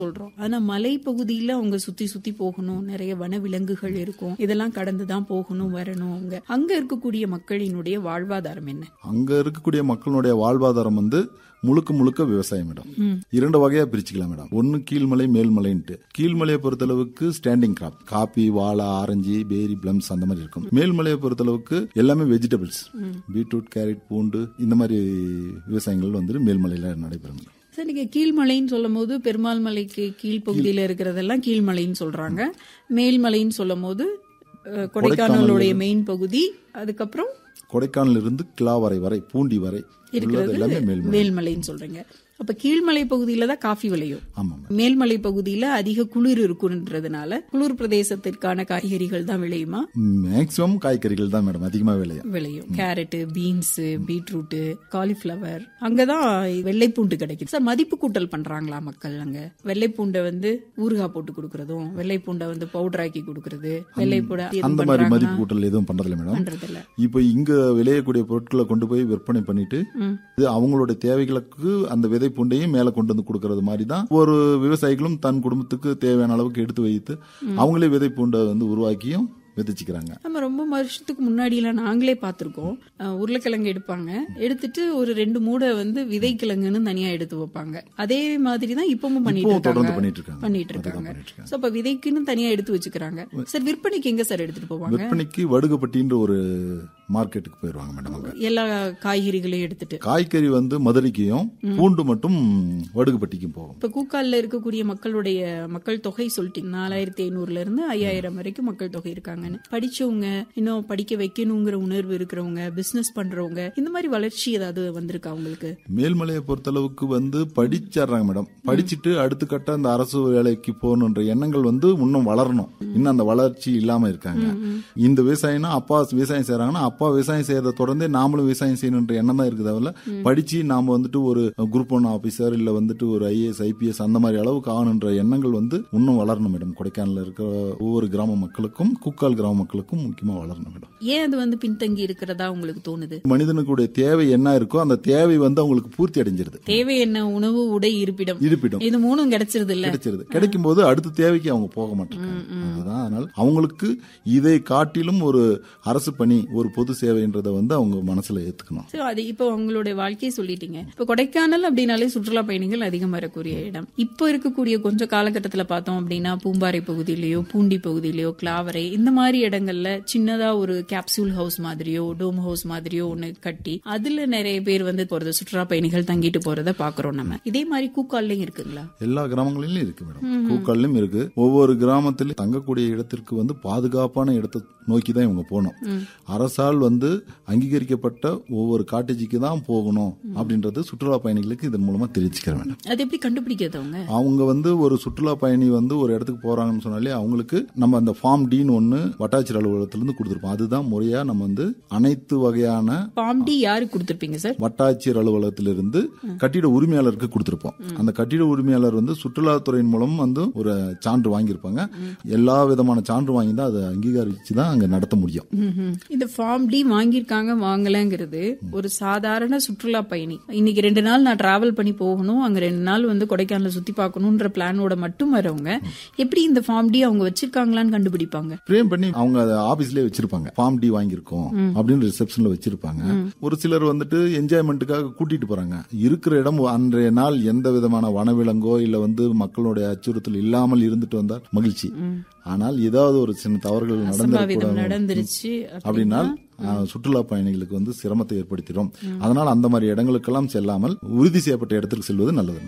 சொல்றோம் ஆனா மலை பகுதியில அவங்க சுத்தி சுத்தி போகணும் நிறைய வனவிலங்குகள் இருக்கும் இதெல்லாம் கடந்து தான் போகணும் வரணும் அவங்க அங்க இருக்கக்கூடிய மக்களினுடைய வாழ்வாதாரம் என்ன அங்க இருக்கக்கூடிய மக்களுடைய வாழ்வாதாரம் வந்து முழுக்க முழுக்க விவசாயம் மேடம் இரண்டு வகையா பிரிச்சுக்கலாம் மேடம் ஒன்னு கீழ்மலை மேல்மலைன்ட்டு கீழ்மலையை பொறுத்தளவுக்கு ஸ்டாண்டிங் கிராப் காபி வாழை ஆரஞ்சு பேரி பிளம்ஸ் அந்த மாதிரி இருக்கும் மேல்மலையை பொறுத்தளவுக்கு எல்லாமே வெஜிடபிள்ஸ் பீட்ரூட் கேரட் பூண்டு இந்த மாதிரி விவசாயங்கள் வந்து மேல்மலையில நடைபெறும் மேடம் சார் நீங்க கீழ்மலைன்னு சொல்லும் போது பெருமாள் மலைக்கு கீழ்ப்பகுதியில இருக்கிறதெல்லாம் கீழ்மலைன்னு சொல்றாங்க மேல்மலைன்னு சொல்லும் போது அஹ், கொடைக்கானலுடைய மெயின் பகுதி அதுக்கப்புறம் கொடைக்கானல் இருந்து கிளாவரை வரை பூண்டி வரை உள்ளது எல்லாமே மேல்மலை மேல்மலைன்னு சொல்றீங்க அப்ப கீழ்மலை பகுதியில தான் காஃபி விளையும் ஆமா மேடம் மேல்மலை பகுதியில அதிக குளிர் இருக்குன்றதுனால குளிர் பிரதேசத்திற்கான காய்கறிகள் தான் விளையுமா மேக்சிமம் காய்கறிகள் தான் மேடம் அதிகமா விளையும் விளையும் கேரட் பீன்ஸ் பீட்ரூட் காலிஃபிளவர் அங்கதான் வெள்ளைப்பூண்டு கிடைக்கும் சார் மதிப்பு கூட்டல் பண்றாங்களா மக்கள் அங்க வெள்ளைப்பூண்டை வந்து ஊறுகாய் போட்டு கொடுக்கறதும் வெள்ளைப்பூண்டை வந்து பவுடர் ஆக்கி கொடுக்கறது வெள்ளைப்பூடை அந்த மாதிரி மதிப்பு கூட்டல் எதுவும் பண்றதில்ல மேடம் பண்றது இல்ல இப்போ இங்க விளையக்கூடிய பொருட்களை கொண்டு போய் விற்பனை பண்ணிட்டு இது அவங்களோட தேவைகளுக்கு அந்த விதை பூண்டையும் மேல கொண்டு வந்து கொடுக்கறது மாதிரி தான் ஒரு விவசாயிகளும் தன் குடும்பத்துக்கு தேவையான அளவுக்கு எடுத்து வைத்து அவங்களே விதை பூண்டை வந்து உருவாக்கியும் விதைச்சுக்கிறாங்க நம்ம ரொம்ப வருஷத்துக்கு முன்னாடியெல்லாம் நாங்களே பார்த்திருக்கோம் அஹ், உருளைக்கிழங்கு எடுப்பாங்க எடுத்துட்டு ஒரு ரெண்டு மூடை வந்து விதைக்கிழங்குன்னு தனியா எடுத்து வைப்பாங்க அதே மாதிரி தான் இப்பவும் பண்ணிட்டு இப்பவும் தொடர்ந்து இருக்காங்க பண்ணிட்டு இருக்காங்க பண்ணிட்டு அதுதான் இருக்காங்க பண்ணிட்டு இருக்காங்க சோ அப்ப விதைக்குன்னு தனியா எடுத்து வச்சுக்கிறாங்க சார் விற்பனைக்கு எங்க சார் எடுத்துட்டு போவாங்க விற்பனைக்கு வடுகப்பட்டின்ற ஒரு மார்க்கெட்டுக்கு போயிருவாங்க மேடம் அங்க எல்லா காய்கறிகளையும் எடுத்துட்டு காய்கறி வந்து மதுரைக்கும் பூண்டு மட்டும் வடுகுப்பட்டிக்கும் போகும் இப்ப கூக்கால்ல இருக்கக்கூடிய மக்களுடைய மக்கள் தொகை சொல்லிட்டீங்க நாலாயிரத்தி ஐநூறுல இருந்து ஐயாயிரம் வரைக்கும் மக்கள் தொகை இருக்காங்கன்னு படிச்சவங்க இன்னும் படிக்க வைக்கணுங்கிற உணர்வு இருக்கிறவங்க பிசினஸ் பண்றவங்க இந்த மாதிரி வளர்ச்சி ஏதாவது வந்திருக்கா உங்களுக்கு மேல்மலையை பொறுத்தளவுக்கு வந்து படிச்சிடுறாங்க மேடம் படிச்சுட்டு அடுத்த கட்ட அந்த அரசு வேலைக்கு போகணுன்ற எண்ணங்கள் வந்து இன்னும் வளரணும் இன்னும் அந்த வளர்ச்சி இல்லாம இருக்காங்க இந்த விவசாயம்னா அப்பா விவசாயம் செய்யறாங்கன்னா அப்பா விவசாயம் செய்யறத தொடர்ந்தே நாமளும் விவசாயம் செய்யணுன்ற எண்ணம் தான் இருக்குது அவல படிச்சு நாம வந்துட்டு ஒரு குரூப் ஒன் ஆபீசர் இல்ல வந்துட்டு ஒரு ஐஏஎஸ் ஐபிஎஸ் அந்த மாதிரி அளவுக்கு ஆகணுன்ற எண்ணங்கள் வந்து இன்னும் வளரணும் மேடம் கொடைக்கானல்ல இருக்கிற ஒவ்வொரு கிராம மக்களுக்கும் குக்கால் கிராம மக்களுக்கும் முக்கியமா வளரணும் மேடம் ஏன் அது வந்து பின்தங்கி இருக்கிறதா உங்களுக்கு தோணுது மனிதனுக்குடைய தேவை என்ன இருக்கோ அந்த தேவை வந்து அவங்களுக்கு பூர்த்தி அடைஞ்சிருது தேவை என்ன உணவு உடை இருப்பிடம் இருப்பிடம் இது மூணும் கிடைச்சிருது இல்ல கிடைச்சிருது கிடைக்கும் போது அடுத்த தேவைக்கு அவங்க போக மாட்டாங்க அதுதான் அதனால அவங்களுக்கு இதை காட்டிலும் ஒரு அரசு பணி ஒரு பொது சேவைன்றத வந்து அவங்க மனசுல ஏத்துக்கணும் சோ அது இப்போ உங்களுடைய வாழ்க்கையை சொல்லிட்டீங்க இப்ப கொடைக்கானல் அப்படின்னாலே சுற்றுலா பயணிகள் அதிகம் வரக்கூடிய இடம் இப்போ இருக்கக்கூடிய கொஞ்சம் காலகட்டத்துல பார்த்தோம் அப்படின்னா பூம்பாறை பகுதியிலயோ பூண்டி பகுதியிலயோ கிளாவரை இந்த மாதிரி இடங்கள்ல சின்னதா ஒரு கேப்சூல் ஹவுஸ் மாதிரியோ டோம் ஹவுஸ் மாதிரியோ ஒண்ணு கட்டி அதுல நிறைய பேர் வந்து போறது சுற்றுலா பயணிகள் தங்கிட்டு போறத பாக்குறோம் நம்ம இதே மாதிரி கூக்கால்லையும் இருக்குங்களா எல்லா கிராமங்களிலும் இருக்கு மேடம் பூக்கால்லையும் இருக்கு ஒவ்வொரு கிராமத்திலும் தங்கக்கூடிய இடத்திற்கு வந்து பாதுகாப்பான இடத்தை நோக்கி தான் இவங்க போகணும் அரசால் வந்து அங்கீகரிக்கப்பட்ட ஒவ்வொரு காட்டேஜிக்கு தான் போகணும் அப்படின்றது சுற்றுலா பயணிகளுக்கு இதன் மூலமா தெரிவிச்சுக்கிற வேண்டும் அது எப்படி கண்டுபிடிக்கிறது அவங்க அவங்க வந்து ஒரு சுற்றுலா பயணி வந்து ஒரு இடத்துக்கு போறாங்கன்னு சொன்னாலே அவங்களுக்கு நம்ம அந்த ஃபார்ம் டீன் ஒன்னு வட்டாட்சியர் அலுவலகத்திலிருந்து கொடுத்துருப்போம் அதுதான் முறையா நம்ம வந்து அனைத்து வகையான பாம் டி யாருக்கு கொடுத்திருப்பீங்க சார் வட்டாட்சியர் அலுவலகத்திலிருந்து கட்டிட உரிமையாளருக்கு கொடுத்திருப்போம் அந்த கட்டிட உரிமையாளர் வந்து சுற்றுலாத்துறையின் மூலம் வந்து ஒரு சான்று வாங்கியிருப்பாங்க எல்லா விதமான சான்று வாங்கி தான் அதை அங்கீகரிச்சு தான் அங்க நடத்த முடியும் ம்ஹும். இந்த ஃபார்ம் டி வாங்கியிருக்காங்க வாங்கலங்கிறது ஒரு சாதாரண சுற்றுலா பயணி இன்னைக்கு ரெண்டு நாள் நான் டிராவல் பண்ணி போகணும் அங்க ரெண்டு நாள் வந்து கொடைக்கானல சுத்தி பார்க்கணும்ன்ற பிளானோட மட்டும் வரவங்க எப்படி இந்த ஃபார்ம் டி அவங்க வச்சிருக்காங்களான்னு கண்டுபிடிப்பாங்க ஃப்ரேம் பண்ணி அவங்க அதை ஆபீஸ்லயே வச்சிருப்பாங்க ஃபார்ம் டி வாங்கியிருக்கோம் அப்படின்னு ரிசப்ஷன்ல வச்சிருப்பாங்க ஒரு சிலர் வந்துட்டு என்ஜாய்மெண்ட்டுக்காக கூட்டிட்டு போறாங்க இருக்கிற இடம் அன்றைய நாள் எந்த விதமான வனவிலங்கோ இல்ல வந்து மக்களுடைய அச்சுறுத்தல் இல்லாமல் இருந்துட்டு வந்தால் மகிழ்ச்சி ஆனால் ஏதாவது ஒரு சின்ன தவறுகள் அசம்பாவிதம் நடந்திருக்கூடாது நடந்துருச்சு அப்படின்னா அஹ், சுற்றுலா பயணிகளுக்கு வந்து சிரமத்தை ஏற்படுத்திடும் அதனால அந்த மாதிரி இடங்களுக்கெல்லாம் செல்லாமல் உறுதி செய்யப்பட்ட இடத்திற்கு செல்வது நல்லது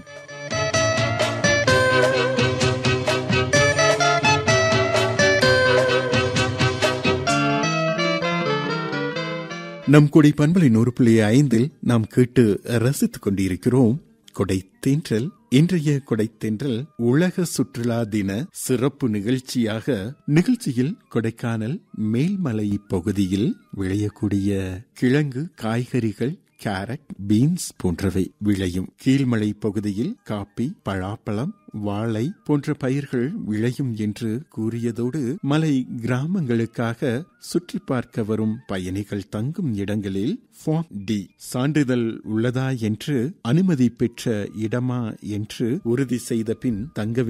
நம் கொடை பண்பலை நூறு புள்ளி ஐந்தில் நாம் கேட்டு ரசித்துக் கொண்டிருக்கிறோம் கொடை தென்றல் இன்றைய கொடை தென்றல் உலக சுற்றுலா தின சிறப்பு நிகழ்ச்சியாக நிகழ்ச்சியில் கொடைக்கானல் மேல்மலை பகுதியில் விளையக்கூடிய கிழங்கு காய்கறிகள் கேரட் பீன்ஸ் போன்றவை விளையும் கீழ்மலை பகுதியில் காப்பி பழாப்பழம் வாழை போன்ற பயிர்கள் விளையும் என்று கூறியதோடு மலை கிராமங்களுக்காக சுற்றி பார்க்க வரும் பயணிகள் தங்கும் இடங்களில் ஃபார்ம் டி சான்றிதழ் உள்ளதா என்று அனுமதி பெற்ற இடமா என்று உறுதி செய்த பின் தங்க